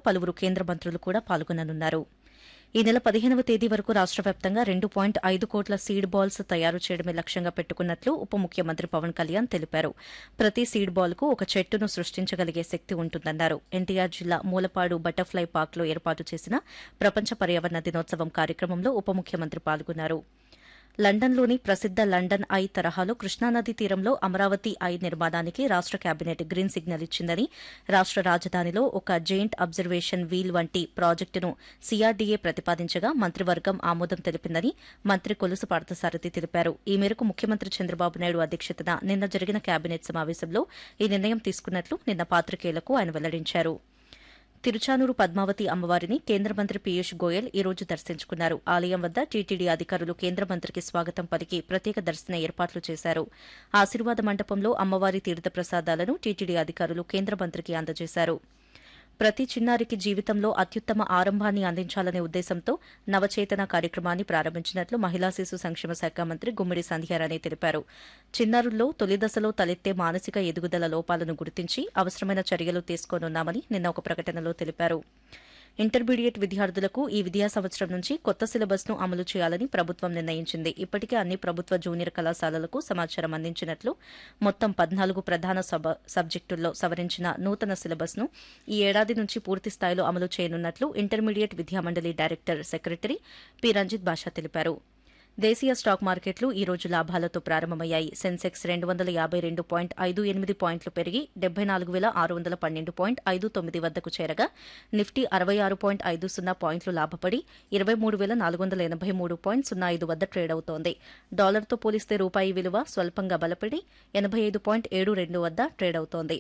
పలువురు కేంద్ర మంత్రులు కూడా పాల్గొననున్నారు ఈ నెల పదిహేనవ తేదీ వరకు రాష్ట్ర వ్యాప్తంగా రెండు పాయింట్ ఐదు కోట్ల సీడ్ బాల్స్ తయారు చేయడమే లక్ష్యంగా పెట్టుకున్నట్లు ఉప ముఖ్యమంత్రి పవన్ కళ్యాణ్ తెలిపారు ప్రతి సీడ్ బాల్ కు ఒక చెట్టును సృష్టించగలిగే శక్తి ఉంటుందన్నారు ఎన్టీఆర్ జిల్లా మూలపాడు బటర్ఫ్లై పార్క్లో ఏర్పాటు చేసిన ప్రపంచ పర్యావరణ దినోత్సవం కార్యక్రమంలో ఉప ముఖ్యమంత్రి పాల్గొన్నారు లండన్లోని ప్రసిద్ద లండన్ ఐ తరహాలో కృష్ణానది తీరంలో అమరావతి ఐ నిర్మాణానికి రాష్ట కేబినెట్ గ్రీన్ సిగ్నల్ ఇచ్చిందని రాష్ట రాజధానిలో ఒక జెయింట్ అబ్జర్వేషన్ వీల్ వంటి ప్రాజెక్టును సీఆర్డీఏ ప్రతిపాదించగా మంత్రివర్గం ఆమోదం తెలిపిందని మంత్రి కొలుసు పార్థసారథి తెలిపారు ఈ మేరకు ముఖ్యమంత్రి చంద్రబాబు నాయుడు అధ్యక్షతన నిన్న జరిగిన కేబినెట్ సమావేశంలో ఈ నిర్ణయం తీసుకున్నట్లు నిన్న పాత్రికేయులకు ఆయన వెల్లడించారు తిరుచానూరు పద్మావతి అమ్మవారిని కేంద్ర మంత్రి పీయూష్ గోయల్ ఈ రోజు దర్శించుకున్నారు ఆలయం వద్ద టీటీడీ అధికారులు కేంద్ర మంత్రికి స్వాగతం పలికి ప్రత్యేక దర్శన ఏర్పాట్లు చేశారు ఆశీర్వాద మండపంలో అమ్మవారి తీర్థ ప్రసాదాలను టీటీడీ అధికారులు కేంద్ర మంత్రికి అందజేశారు ప్రతి చిన్నారికి జీవితంలో అత్యుత్తమ ఆరంభాన్ని అందించాలనే ఉద్దేశంతో నవచేతన కార్యక్రమాన్ని ప్రారంభించినట్లు మహిళా శిశు సంక్షేమ శాఖ మంత్రి గుమ్మిడి సంధ్యారాణి తెలిపారు చిన్నారుల్లో తొలి దశలో తలెత్తే మానసిక ఎదుగుదల లోపాలను గుర్తించి అవసరమైన చర్యలు తీసుకోనున్నామని నిన్న ఒక ప్రకటనలో తెలిపారు ఇంటర్మీడియట్ విద్యార్థులకు ఈ విద్యా సంవత్సరం నుంచి కొత్త సిలబస్ ను అమలు చేయాలని ప్రభుత్వం నిర్ణయించింది ఇప్పటికే అన్ని ప్రభుత్వ జూనియర్ కళాశాలలకు సమాచారం అందించినట్లు మొత్తం పద్నాలుగు ప్రధాన సబ- సబ్జెక్టుల్లో సవరించిన నూతన సిలబస్ ను ఈ ఏడాది నుంచి పూర్తి స్థాయిలో అమలు చేయనున్నట్లు ఇంటర్మీడియట్ విద్యామండలి director secretary P Ranjith Basha తెలిపారు దేశీయ స్టాక్ మార్కెట్లు ఈ రోజు లాభాలతో ప్రారంభమయ్యాయి సెన్సెక్స్ రెండు వందల యాబై రెండు పాయింట్ ఐదు ఎనిమిది పాయింట్లు పెరిగి డెబ్బై నాలుగు వేల ఆరు వందల పన్నెండు పాయింట్ ఐదు తొమ్మిది వద్దకు చేరగా నిఫ్టీ అరవై ఆరు పాయింట్ ఐదు సున్నా పాయింట్లు లాభపడి ఇరవై మూడు వేల నాలుగు వందల ఎనభై మూడు పాయింట్ సున్నా ఐదు వద్ద ట్రేడ్ అవుతోంది డాలర్తో పోలిస్తే రూపాయి విలువ స్వల్పంగా బలపడి ఎనభై ఐదు పాయింట్ ఏడు రెండు వద్ద ట్రేడ్ అవుతోంది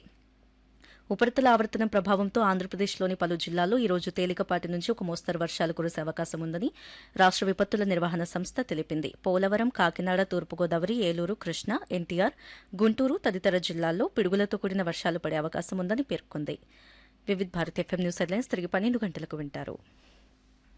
ఉపరితల ఆవర్తనం ప్రభావంతో ఆంధ్రప్రదేశ్లోని పలు జిల్లాల్లో ఈ రోజు తేలికపాటి నుంచి ఒక మోస్తరు వర్షాలు కురిసే అవకాశం ఉందని రాష్ట విపత్తుల నిర్వహణ సంస్థ తెలిపింది పోలవరం కాకినాడ తూర్పుగోదావరి ఏలూరు కృష్ణా ఎన్టీఆర్ గుంటూరు తదితర జిల్లాల్లో పిడుగులతో కూడిన వర్షాలు పడే అవకాశం ఉందని పేర్కొంది Vividh Bharat FM news headlines తిరిగి పన్నెండు గంటలకు వింటారు